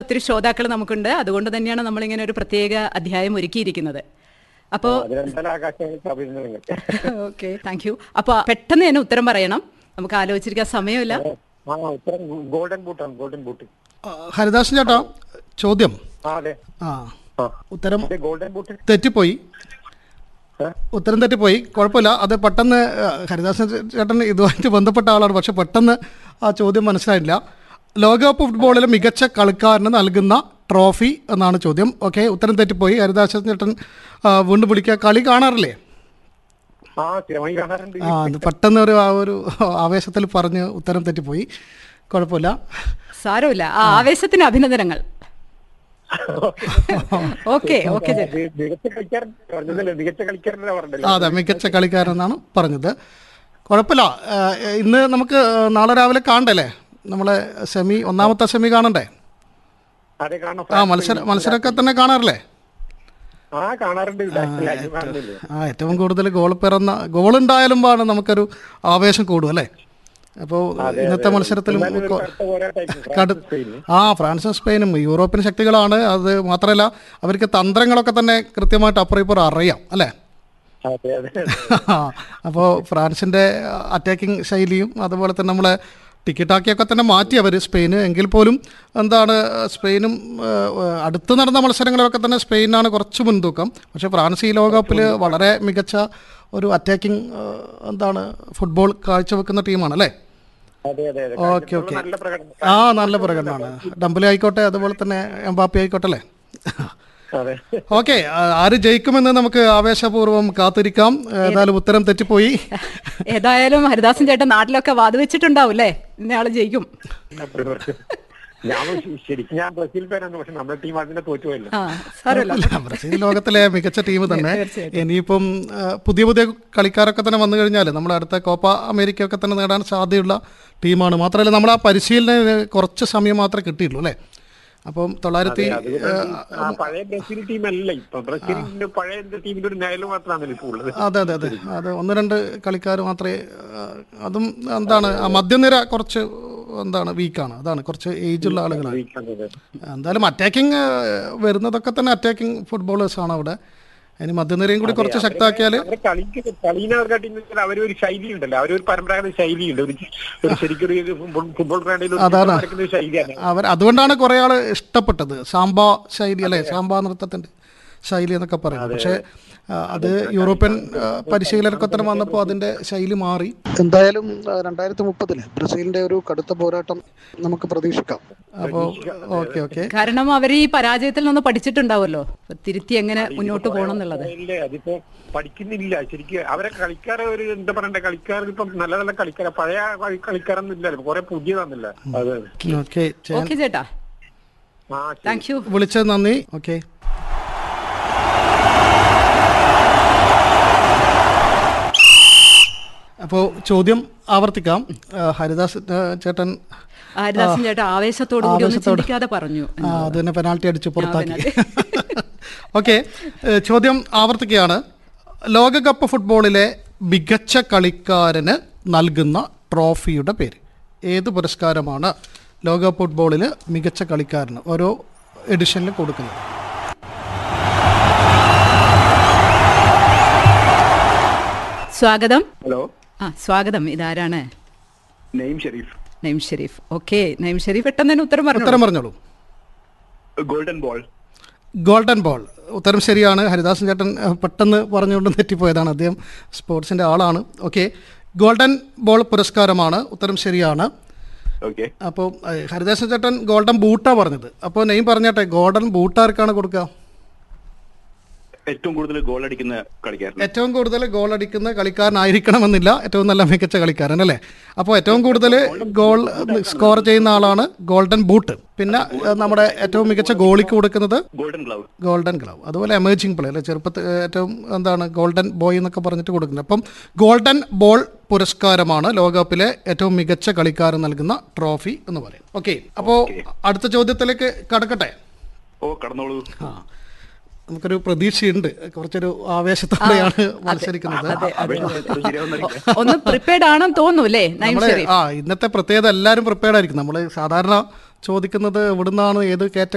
ഒത്തിരി ശ്രോതാക്കൾ നമുക്കുണ്ട് അതുകൊണ്ട് തന്നെയാണ് നമ്മളിങ്ങനെ ഒരു പ്രത്യേക അധ്യായം ഒരുക്കിയിരിക്കുന്നത് അപ്പോൾ അതിനെന്തായാലും ആകാശവാണിക്ക് അഭിനന്ദനങ്ങൾ ഓക്കെ താങ്ക് യു അപ്പോൾ പെട്ടെന്ന് തന്നെ ഉത്തരം പറയണം നമുക്ക് ആലോചിച്ചിരിക്കാൻ സമയമില്ല ആ ഉത്തരം ഗോൾഡൻ ബൂട്ടാണ് ഗോൾഡൻ ബൂട്ട് ആ, ഹരിദാസൻ ചേട്ടാ ചോദ്യം ആ അതെ ആ ആ ഉത്തരം അതെ ഗോൾഡൻ ബൂട്ട് തെറ്റിപ്പോയി ഏ? ഉത്തരം തെറ്റിപ്പോയി കുഴപ്പമില്ല അത് പെട്ടെന്ന് ആ, ഹരിദാസൻ ചേട്ടൻ ഇതുമായിട്ട് ബന്ധപ്പെട്ട ആളാണ് പക്ഷെ പെട്ടെന്ന് ആ ചോദ്യം മനസ്സിലായില്ല ലോകകപ്പ് ഫുട്ബോളിൽ മികച്ച കളിക്കാരന് നൽകുന്ന ട്രോഫി എന്നാണ് ചോദ്യം ഓക്കെ ഉത്തരം തെറ്റിപ്പോയി ഹരിദാസൻ ചേട്ടൻ ആ, വീണ്ടും വിളിക്കുക കളി കാണാറില്ലേ ആ സ്ഥിരമായി കാണാറുണ്ട് ആ അത് പെട്ടെന്ന് ഒരു ആ ഒരു ആവേശത്തിൽ പറഞ്ഞ് ഉത്തരം തെറ്റിപ്പോയി കുഴപ്പമില്ല സാരമില്ല ആ ആവേശത്തിന് അഭിനന്ദനങ്ങൾ ഓക്കെ ഓക്കെ ചേട്ടാ അത് മികച്ച കളിക്കാരൻ പറഞ്ഞതല്ലേ മികച്ച കളിക്കാരനാ പറഞ്ഞല്ലോ ആ, അതെ മികച്ച കളിക്കാരെന്നാണ് പറഞ്ഞത് കുഴപ്പമില്ല ആ, ഇന്ന് നമുക്ക് നാളെ രാവിലെ കാണണ്ടല്ലേ നമ്മളെ സെമി ഒന്നാമത്തെ സെമി കാണണ്ടേ അതെ കാണാം ആ മത്സര മത്സരമൊക്കെ തന്നെ കാണാറില്ലേ ആ കാണാറുണ്ട് ലൈവ് കാണുന്നില്ലേ ആ ഏറ്റവും കൂടുതൽ ഗോൾ പിറന്ന ഗോൾ ഉണ്ടായാലും ആണ് നമുക്കൊരു ആവേശം കൂടും അല്ലേ അപ്പോൾ ഇന്നത്തെ മത്സരത്തിലും എന്നാലും ഒരു കൊ- കടുത്ത പോരാട്ടമായിരിക്കും കടു ഫ്രാൻസും സ്പെയിനും. ആ ഫ്രാൻസും സ്പെയിനും യൂറോപ്യൻ ശക്തികളാണ് അത് മാത്രമല്ല അവർക്ക് തന്ത്രങ്ങളൊക്കെ തന്നെ കൃത്യമായിട്ട് അപ്പുറം ഇപ്പുറം അറിയാം അല്ലേ അതെ അതെ അപ്പോൾ ഫ്രാൻസിൻ്റെ അറ്റാക്കിംഗ് ശൈലിയും അതുപോലെ തന്നെ നമ്മളെ ടിക്കറ്റാക്കിയൊക്കെ തന്നെ മാറ്റി അവർ സ്പെയിന് എങ്കിൽ പോലും എന്താണ് സ്പെയിനും ഏഹ്, അടുത്ത് നടന്ന മത്സരങ്ങളിലൊക്കെ തന്നെ സ്പെയിനാണ് കുറച്ച് മുൻതൂക്കം പക്ഷേ ഫ്രാൻസ് ഈ ലോകകപ്പിൽ വളരെ മികച്ച ഒരു അറ്റാക്കിംഗ് എന്താണ് ഫുട്ബോൾ കാഴ്ചവെക്കുന്ന ടീമാണ് അല്ലേ അതെ അതെ അതെ ഓക്കെ ഓക്കെ നല്ല പ്രകടനം ആ നല്ല പ്രകടനമാണ് ഡംബലി ആയിക്കോട്ടെ അതുപോലെ തന്നെ എംബാപ്പി ആയിക്കോട്ടെ അല്ലേ അതെ ഓക്കെ ആര് ജയിക്കുമെന്ന് നമുക്ക് ആവേശപൂർവ്വം കാത്തിരിക്കാം ഏതായാലും ഉത്തരം തെറ്റിപ്പോയി ഏതായാലും ഹരിദാസൻ ചേട്ടൻ നാട്ടിലൊക്കെ വാതുവെച്ചിട്ടുണ്ടാവും അല്ലേ ഇന്നയാള് ജയിക്കും ഞാൻ ശരിക്കും ഞാൻ ബ്രസീൽ ഫാനാണ് പക്ഷെ നമ്മുടെ ടീം അതിനെ തോറ്റുപോയല്ലോ ആ സാരമില്ല അല്ല, ബ്രസീൽ ലോകത്തിലെ മികച്ച ടീം തന്നെ തീർച്ചയായിട്ടും. ഇനിയിപ്പം ആ, പുതിയ പുതിയ കളിക്കാരൊക്കെ തന്നെ വന്നു കഴിഞ്ഞാൽ നമ്മുടെ അടുത്ത കോപ്പ അമേരിക്കയൊക്കെ തന്നെ നേടാൻ സാധ്യതയുള്ള ടീമാണ് മാത്രമല്ല നമ്മൾ ആ പരിശീലനം കുറച്ച് സമയം മാത്രമേ കിട്ടിയുള്ളൂ അല്ലേ അപ്പം തൊള്ളായിരത്തി ആ പഴയ ബ്രസീൽ ടീം അല്ല ഇപ്പൊ ബ്രസീലിന്റെ പഴയ ടീമിന്റെ ഒരു നിഴല് മാത്രമാണ് ഇപ്പൊ ഉള്ളത് അതെ അതെ അതെ അത് ഒന്ന് രണ്ട് കളിക്കാർ മാത്രമേ ആ, അതും എന്താണ് ആ മധ്യനിര കുറച്ച് എന്താണ് വീക്കാണ് അതാണ് കുറച്ച് ഏജുള്ള ആളുകളാണ് എന്തായാലും അറ്റാക്കിങ് വരുന്നതൊക്കെ തന്നെ അറ്റാക്കിംഗ് ഫുട്ബോളേഴ്സാണ് അവിടെ ഇനി മധ്യനിരയും കൂടി കുറച്ച് ശക്തമാക്കിയാൽ അവരെ കളിക്ക് കളിനെക്കാട്ടി അവരൊരു ശൈലി ഉണ്ടല്ലോ അവരൊരു പരമ്പരാഗത ശൈലിയുണ്ട് ഒരു ഒരു ശരിക്കും ഒരു ഫുട്ബോൾ ഫുട്ബോൾ ഗ്രൗണ്ടിൽ ഒരു അതാണ്. കളിക്കുന്ന ഒരു ശൈലിയാണ് അവർ അതുകൊണ്ടാണ് കുറേ ആൾ ഇഷ്ടപ്പെട്ടത് സാമ്പ ശൈലി അല്ലേ സാമ്പ നൃത്തത്തിൻ്റെ ശൈലി എന്നൊക്കെ പറയുന്നത് പക്ഷേ ആ, അത് യൂറോപ്യൻ ആ, പരിശീലകരൊക്കെ തന്നെ വന്നപ്പോൾ അതിൻ്റെ ശൈലി മാറി എന്തായാലും രണ്ടായിരത്തി മുപ്പതില് ബ്രസീലിൻ്റെ ഒരു കടുത്ത പോരാട്ടം നമുക്ക് പ്രതീക്ഷിക്കാം അപ്പോൾ ഓക്കെ ഓക്കെ കാരണം അവർ ഈ പരാജയത്തിൽ നിന്ന് പഠിച്ചിട്ടുണ്ടാവുമല്ലോ തിരുത്തി എങ്ങനെ മുന്നോട്ട് പോകണം എന്നുള്ളത് ഇല്ലേ അതിപ്പോ പഠിക്കുന്നില്ല ശരിക്കും അവരെ കളിക്കാരെ ഒരു എന്താ പറയണ്ടേ കളിക്കാർ ഇപ്പം നല്ല നല്ല കളിക്കാരെ പഴയ കളി- കളിക്കാരൊന്നും ഇല്ലല്ലോ കുറെ പുതിയതാന്നില്ല അതെ ഓക്കെ ഓക്കെ ചേട്ടാ ആ ശരി. താങ്ക് യു വിളിച്ചത് നന്ദി ഓക്കെ അപ്പോൾ ചോദ്യം ആവർത്തിക്കാം ആ, ഹരിദാസ് ആ, ചേട്ടൻ ഹരിദാസൻ ചേട്ടാ ആവേശത്തോടു കൂടി ഒന്നും ആവേശത്തോടെ. ചിന്തിക്കാതെ പറഞ്ഞു ആ, അത് തന്നെ പെനാൽറ്റി അടിച്ച് പുറത്താക്കി penalty. ഓക്കെ ചോദ്യം ആവർത്തിക്കുകയാണ് ലോകകപ്പ് ഫുട്ബോളിലെ മികച്ച കളിക്കാരന് നൽകുന്ന ട്രോഫിയുടെ പേര് ഏത് പുരസ്കാരമാണ് ലോകകപ്പ് ഫുട്ബോളിൽ മികച്ച കളിക്കാരന് ഓരോ എഡിഷനിൽ കൊടുക്കുന്നത് സ്വാഗതം ഹലോ ആ സ്വാഗതം ഇതാരാണ് name Sherif name Sherif okay name Sherif പെട്ടെന്ന് തന്നെ ഉത്തരം പറഞ്ഞു ഉത്തരം പറഞ്ഞോളൂ ഗോൾഡൻ ബോൾ ഗോൾഡൻ ബോൾ ഉത്തരം ശരിയാണ് ഹരിദാസൻ ചേട്ടൻ അഹ്, പെട്ടെന്ന് പറഞ്ഞുകൊണ്ട് തെറ്റിപ്പോയതാണ് അദ്ദേഹം സ്പോർട്സിൻ്റെ ആളാണ് ഓക്കെ ഗോൾഡൻ ബോൾ പുരസ്കാരമാണ് ഉത്തരം ശരിയാണ് ഓക്കെ അപ്പോൾ അഹ്, ഹരിദാസൻ ചേട്ടൻ ഗോൾഡൻ ബൂട്ടാ പറഞ്ഞത് അപ്പോൾ നെയ്യും പറഞ്ഞാട്ടെ ഗോൾഡൻ ബൂട്ട് ആർക്കാണ് കൊടുക്കുക ഏറ്റവും കൂടുതൽ ഗോൾ അടിക്കുന്ന കളിക്കാരൻ ഏറ്റവും കൂടുതൽ ഗോൾ അടിക്കുന്ന കളിക്കാരനായിരിക്കണമെന്നില്ല ഏറ്റവും നല്ല മികച്ച കളിക്കാരൻ അല്ലേ അപ്പോൾ ഏറ്റവും കൂടുതൽ ഗോൾ സ്കോർ ചെയ്യുന്ന ആളാണ് ഗോൾഡൻ ബൂട്ട് പിന്നെ അഹ്, നമ്മുടെ ഏറ്റവും മികച്ച ഗോളിക്ക് കൊടുക്കുന്നത് ഗോൾഡൻ ഗ്ലൗ ഗോൾഡൻ ഗ്ലവ് അതുപോലെ എമേർജിംഗ് പ്ലേ അല്ലെ ചെറുപ്പത്തിൽ ഏറ്റവും എന്താണ് ഗോൾഡൻ ബോയ് എന്നൊക്കെ പറഞ്ഞിട്ട് കൊടുക്കുന്നത് അപ്പം ഗോൾഡൻ ബോൾ പുരസ്കാരമാണ് ലോകകപ്പിലെ ഏറ്റവും മികച്ച കളിക്കാരൻ നൽകുന്ന ട്രോഫി എന്ന് പറയും ഓക്കെ അപ്പോൾ അടുത്ത ചോദ്യത്തിലേക്ക് കടക്കട്ടെ ഓ കടന്നോളൂ ആ നമുക്കൊരു പ്രതീക്ഷയുണ്ട് കുറച്ചൊരു ആവേശത്തോടെയാണ് മത്സരിക്കുന്നത് അതെ അതെ അത് ശരിയാവുന്നില്ല ഒന്ന് പ്രിപ്പയർഡ് ആണെന്ന് തോന്നുന്നു അല്ലേ നൈം നമ്മള് ഷെരീഫ് ആ ഇന്നത്തെ പ്രത്യേകത എല്ലാവരും പ്രിപ്പയർഡ് ആയിരിക്കും നമ്മൾ സാധാരണ ചോദിക്കുന്നത് എവിടുന്നാണ് ഏത് കേറ്റ